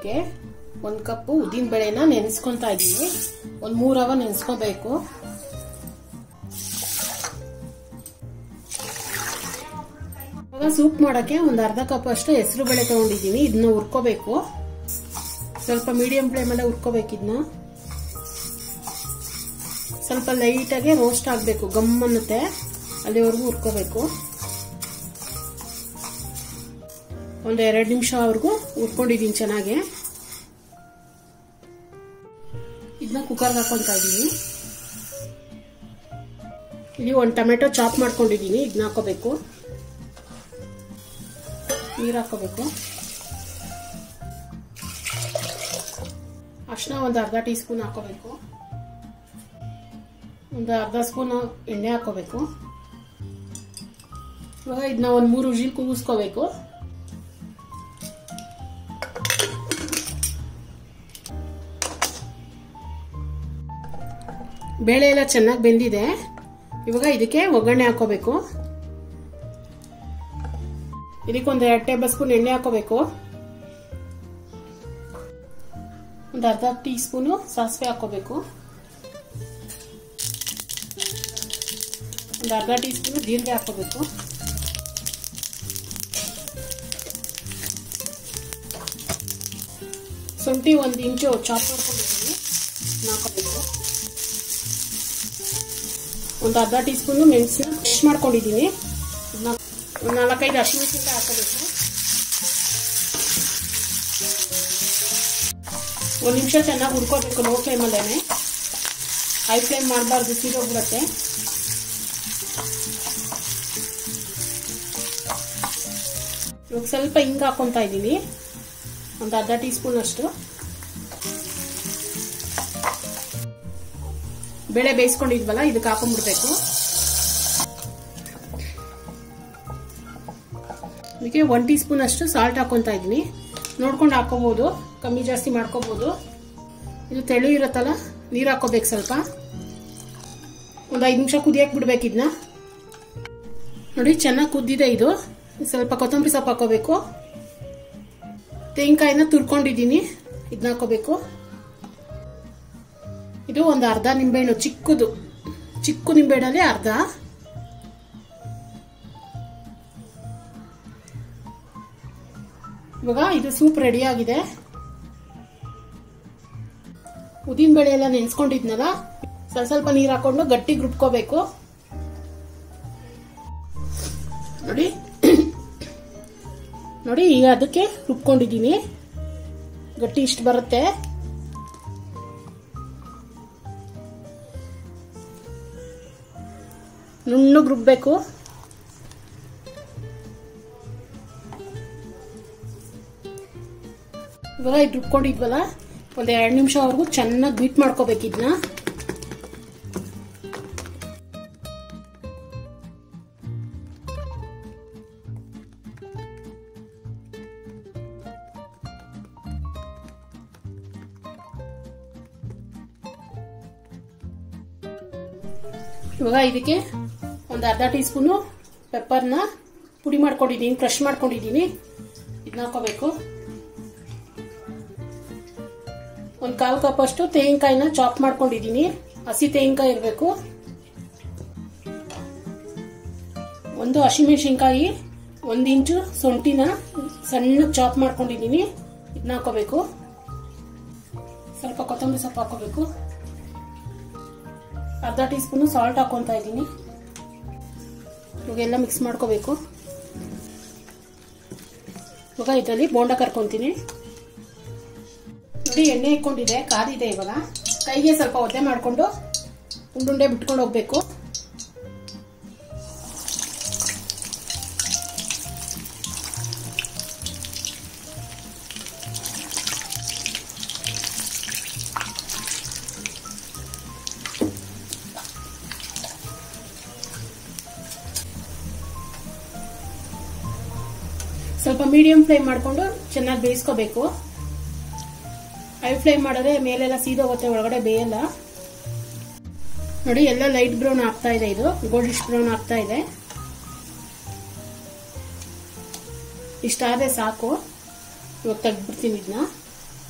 ಮಾಡೋಕ್ಕೆ ಒಂದು ಕಪ್ಪು ಉದ್ದಿನ ಬೇಳೆನ ನೆನೆಸ್ಕೊತಾ ಇದ್ದೀನಿ ಒಂದು ಮೂರು ಅವರ್ ನೆನೆಸ್ಕೋಬೇಕು ಇವಾಗ ಸೂಪ್ ಮಾಡೋಕ್ಕೆ ಒಂದು ಅರ್ಧ ಕಪ್ ಅಷ್ಟು ಹೆಸರು ಬೇಳೆ ತಗೊಂಡಿದ್ದೀನಿ ಇದನ್ನ ಹುರ್ಕೋಬೇಕು ಸ್ವಲ್ಪ ಮೀಡಿಯಂ ಫ್ಲೇಮಲ್ಲೇ ಹುರ್ಕೋಬೇಕು ಇದನ್ನ ಸ್ವಲ್ಪ ಲೈಟಾಗಿ ರೋಸ್ಟ್ ಆಗಬೇಕು ಗಮ್ ಅನ್ನುತ್ತೆ ಅಲ್ಲಿವರೆಗೂ ಹುರ್ಕೋಬೇಕು ಒಂದು ಎರಡು ನಿಮಿಷವರೆಗೂ ಹುರ್ಕೊಂಡಿದ್ದೀನಿ ಚೆನ್ನಾಗಿ ಇದನ್ನ ಕುಕ್ಕರ್ಗೆ ಹಾಕೊತಾ ಇದ್ದೀನಿ ಇಲ್ಲಿ ಒಂದು ಟೊಮೆಟೊ ಚಾಪ್ ಮಾಡ್ಕೊಂಡಿದ್ದೀನಿ ಇದನ್ನ ಹಾಕೋಬೇಕು ನೀರು ಹಾಕೋಬೇಕು ಅರ್ಶಿನ ಒಂದು ಅರ್ಧ ಟೀ ಸ್ಪೂನ್ ಹಾಕೋಬೇಕು ಒಂದು ಅರ್ಧ ಸ್ಪೂನ್ ಎಣ್ಣೆ ಹಾಕೋಬೇಕು ಇವಾಗ ಇದನ್ನ ಒಂದು ಮೂರು ವಿಜಿಲ್ ಕೂಗಿಸ್ಕೋಬೇಕು ಬೇಳೆ ಎಲ್ಲ ಚೆನ್ನಾಗಿ ಬೆಂದಿದೆ ಇವಾಗ ಇದಕ್ಕೆ ಒಗ್ಗರಣೆ ಹಾಕೋಬೇಕು ಇದಕ್ಕೆ ಒಂದು ಎರಡು ಟೇಬಲ್ ಸ್ಪೂನ್ ಎಣ್ಣೆ ಹಾಕೋಬೇಕು ಒಂದು ಅರ್ಧ ಟೀ ಸ್ಪೂನು ಸಾಸಿವೆ ಹಾಕೋಬೇಕು ಒಂದು ಅರ್ಧ ಟೀ ಸ್ಪೂನು ಜೀರಿಗೆ ಹಾಕೋಬೇಕು ಶುಂಠಿ ಒಂದು ಇಂಚು ಚಾಪ್ ಮಾಡ್ಕೊಂಡಿದ್ದೀನಿ ಹಾಕೋಬೇಕು ಒಂದು ಅರ್ಧ ಟೀ ಸ್ಪೂನು ಮೆಣಸನ್ನ ಕ್ರಶ್ ಮಾಡ್ಕೊಂಡಿದ್ದೀನಿ ಒಂದು ನಾಲ್ಕೈದು ಹಸಿಮೆಣಸಿನ್ಕಾಯಿ ಹಾಕೋಬೇಕು ಒಂದು ನಿಮಿಷ ಚೆನ್ನಾಗಿ ಹುರ್ಕೋಬೇಕು ಲೋ ಫ್ಲೇಮಲ್ಲೇ ಹೈ ಫ್ಲೇಮ್ ಮಾಡಬಾರ್ದು ಸೀದೋಗ್ಬಿಡುತ್ತೆ ಇವಾಗ ಸ್ವಲ್ಪ ಹಿಂಗ ಹಾಕೊತಾ ಇದ್ದೀನಿ ಒಂದು ಅರ್ಧ ಟೀ ಸ್ಪೂನ್ ಅಷ್ಟು ಬೇಳೆ ಬೇಯಿಸ್ಕೊಂಡಿದ್ವಲ್ಲ ಇದಕ್ಕೆ ಹಾಕೊಂಡ್ಬಿಡ್ಬೇಕು ಇದಕ್ಕೆ ಒನ್ ಟೀ ಸ್ಪೂನ್ ಅಷ್ಟು ಸಾಲ್ಟ್ ಹಾಕೊತಾ ಇದ್ದೀನಿ ನೋಡ್ಕೊಂಡು ಹಾಕೋಬಹುದು ಕಮ್ಮಿ ಜಾಸ್ತಿ ಮಾಡ್ಕೋಬಹುದು ಇದು ತೆಳು ಇರುತ್ತಲ್ಲ ನೀರು ಹಾಕೋಬೇಕು ಸ್ವಲ್ಪ ಒಂದು ಐದು ನಿಮಿಷ ಕುದಿಯಕ್ಕೆ ಬಿಡ್ಬೇಕು ಇದನ್ನ ನೋಡಿ ಚೆನ್ನಾಗಿ ಕುದ್ದಿದೆ ಇದು ಸ್ವಲ್ಪ ಕೊತ್ತಂಬರಿ ಸೊಪ್ಪು ಹಾಕೋಬೇಕು ತೆಂಗಿನಕಾಯಿನ ತುರ್ಕೊಂಡಿದ್ದೀನಿ ಇದನ್ನ ಹಾಕೋಬೇಕು ಇದು ಒಂದು ಅರ್ಧ ನಿಂಬೆಹಣ್ಣು ಚಿಕ್ಕದು ಚಿಕ್ಕ ನಿಂಬೆಹಣ್ಣಲ್ಲಿ ಅರ್ಧ ಇವಾಗ ಇದು ಸೂಪ್ ರೆಡಿ ಆಗಿದೆ ಉದ್ದಿನ ಬೇಳೆ ಎಲ್ಲ ನೆನ್ಸ್ಕೊಂಡಿದ್ನಲ್ಲ ಸ್ವಲ್ಪ ಸ್ವಲ್ಪ ನೀರು ಹಾಕೊಂಡು ಗಟ್ಟಿ ರುಬ್ಕೋಬೇಕು ನೋಡಿ ನೋಡಿ ಈಗ ಅದಕ್ಕೆ ರುಬ್ಕೊಂಡಿದ್ದೀನಿ ಗಟ್ಟಿ ಇಷ್ಟು ಬರುತ್ತೆ ನುಣ್ಣಗೆ ರುಬ್ಬೇಕು ಇವಾಗ ಇದು ರುಬ್ಕೊಂಡಿದ್ವಲ್ಲ ಒಂದು ಎರಡು ನಿಮಿಷವರೆಗೂ ಚೆನ್ನಾಗಿ ಬೀಟ್ ಮಾಡ್ಕೋಬೇಕು ಇದನ್ನ ಇವಾಗ ಇದಕ್ಕೆ ಒಂದು ಅರ್ಧ ಟೀ ಸ್ಪೂನು ಪೆಪ್ಪರ್ನ ಪುಡಿ ಮಾಡ್ಕೊಂಡಿದ್ದೀನಿ ಕ್ರಶ್ ಮಾಡ್ಕೊಂಡಿದ್ದೀನಿ ಇದನ್ನ ಹಾಕೋಬೇಕು ಒಂದು ಕಾಲು ಕಪ್ ಅಷ್ಟು ತೆಂಗಿನಕಾಯಿನ ಚಾಪ್ ಮಾಡ್ಕೊಂಡಿದ್ದೀನಿ ಹಸಿ ತೆಂಗಿನಕಾಯಿ ಇರಬೇಕು ಒಂದು ಹಸಿಮೆಣಸಿನ್ಕಾಯಿ ಒಂದು ಇಂಚು ಶುಂಠಿನ ಸಣ್ಣ ಚಾಪ್ ಮಾಡ್ಕೊಂಡಿದ್ದೀನಿ ಇದನ್ನ ಹಾಕೋಬೇಕು ಸ್ವಲ್ಪ ಕೊತ್ತಂಬರಿ ಸೊಪ್ಪು ಹಾಕೋಬೇಕು ಅರ್ಧ ಟೀ ಸ್ಪೂನು ಸಾಲ್ಟ್ ಹಾಕೊತಾ ಇದ್ದೀನಿ ಇವಾಗೆಲ್ಲ ಮಿಕ್ಸ್ ಮಾಡ್ಕೋಬೇಕು ಇವಾಗ ಇದರಲ್ಲಿ ಬೋಂಡ ಕರ್ಕೊಂತೀನಿ ನೋಡಿ ಎಣ್ಣೆ ಇಟ್ಕೊಂಡಿದೆ ಕಾದಿದೆ ಇವಾಗ ಕೈಗೆ ಸ್ವಲ್ಪ ಒದ್ದೆ ಮಾಡಿಕೊಂಡು ಉಂಡುಂಡೆ ಬಿಟ್ಕೊಂಡು ಹೋಗ್ಬೇಕು ಸ್ವಲ್ಪ ಮೀಡಿಯಂ ಫ್ಲೇಮ್ ಮಾಡಿಕೊಂಡು ಚೆನ್ನಾಗಿ ಬೇಯಿಸ್ಕೋಬೇಕು ಹೈ ಫ್ಲೇಮ್ ಮಾಡಿದ್ರೆ ಮೇಲೆಲ್ಲ ಸೀದೋಗುತ್ತೆ ಒಳಗಡೆ ಬೇಯಲ್ಲ ನೋಡಿ ಎಲ್ಲ ಲೈಟ್ ಬ್ರೌನ್ ಆಗ್ತಾ ಇದೆ ಇದು ಗೋಲ್ಡಿಶ್ ಬ್ರೌನ್ ಆಗ್ತಾ ಇದೆ ಇಷ್ಟಾದ್ರೆ ಸಾಕು ಇವಾಗ ತೆಗ್ದ್ಬಿಡ್ತೀನಿ ಇದನ್ನ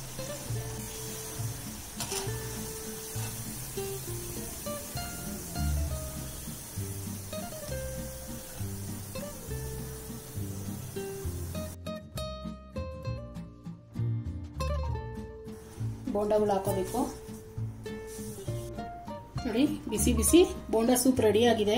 ಬೋಂಡಗಳು ಹಾಕೋಬೇಕು ನೋಡಿ ಬಿಸಿ ಬಿಸಿ ಬೋಂಡ ಸೂಪ್ ರೆಡಿ ಆಗಿದೆ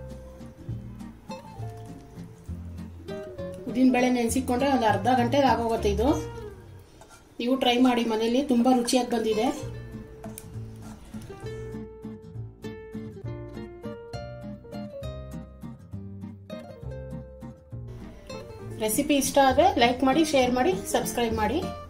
ಉದ್ದಿನ ಬೇಳೆ ನೆನೆಸಿಕೊಂಡ್ರೆ ಒಂದು ಅರ್ಧ ಗಂಟೆಗೆ ಆಗೋಗುತ್ತೆ ಇದು ನೀವು ಟ್ರೈ ಮಾಡಿ ಮನೇಲಿ ತುಂಬಾ ರುಚಿಯಾಗಿ ಬಂದಿದೆ ರೆಸಿಪಿ ಇಷ್ಟ ಆದರೆ ಲೈಕ್ ಮಾಡಿ ಶೇರ್ ಮಾಡಿ ಸಬ್ಸ್ಕ್ರೈಬ್ ಮಾಡಿ